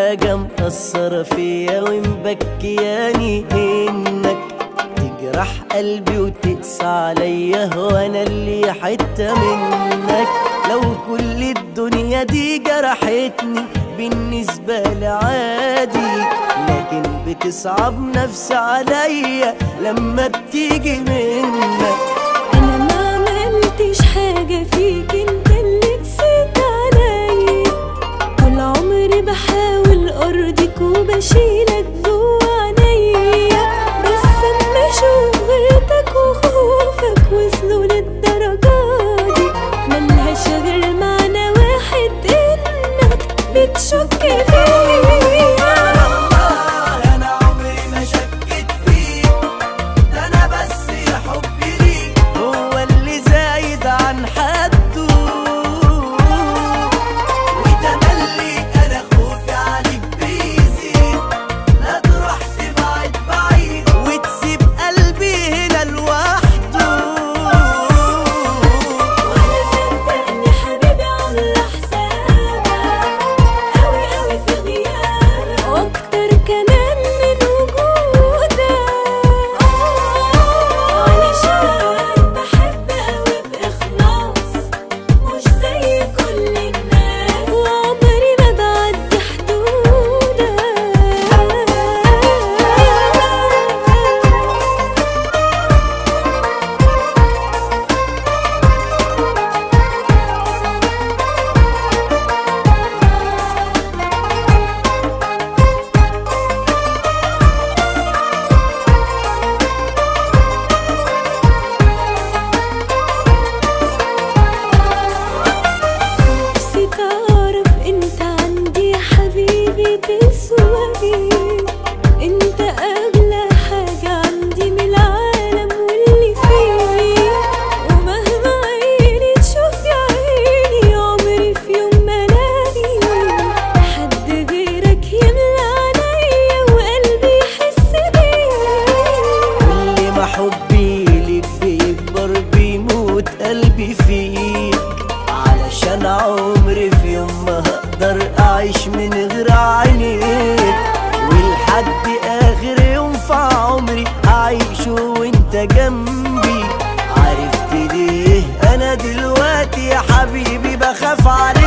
حاجة مأثرة فيا ومبكياني انك تجرح قلبي وتقسى عليا وانا اللي حتة منك لو كل الدنيا دي جرحتني بالنسبة لي عادي لكن بتصعب نفسي عليا لما بتيجي منك انا ما عملتش حاجة فيك انت اللي قسيت عليا طول عمري بحاول ارضيك وبشيلك جوا عينيا بس اما اشوف غيرتك وخوفك وصلوا للدرجة دي ملهاش غير معنى واحد انك بتشك فيا والله انا عمري ما شكيت فيك ده انا بس يا حبي ليك هو اللي زايد عن حده وتملي انا خوفي عليك بيزيد لا تروح تبعد بعيد وتسيب قلبي هنا لوحده وانا صدقني حبيبي على حسابك اوي اوي في غيابك واكتر كمان من وجودك علشان بحب اوي باخلاص مش زي كل الناس وعمري ما بعدي حدودك نفسي تعرف انت عندي يا حبيبي تسوى ايه انت اغلى حاجة عندي من العالم واللي فيه ومهما عيني تشوف يا عيني عمري في يوم ما الاقي حد غيرك يملى عينيا وقلبي يحس بيه كل ما حبي ليك بيكبر بيموت قلبي فيك علشان عمري في يوم ما هقدر اعيش من غير عينيك ولحد اخر يوم في عمري اعيشه وانت جنبي عرفت ليه انا دلوقتي يا حبيبي بخاف عليك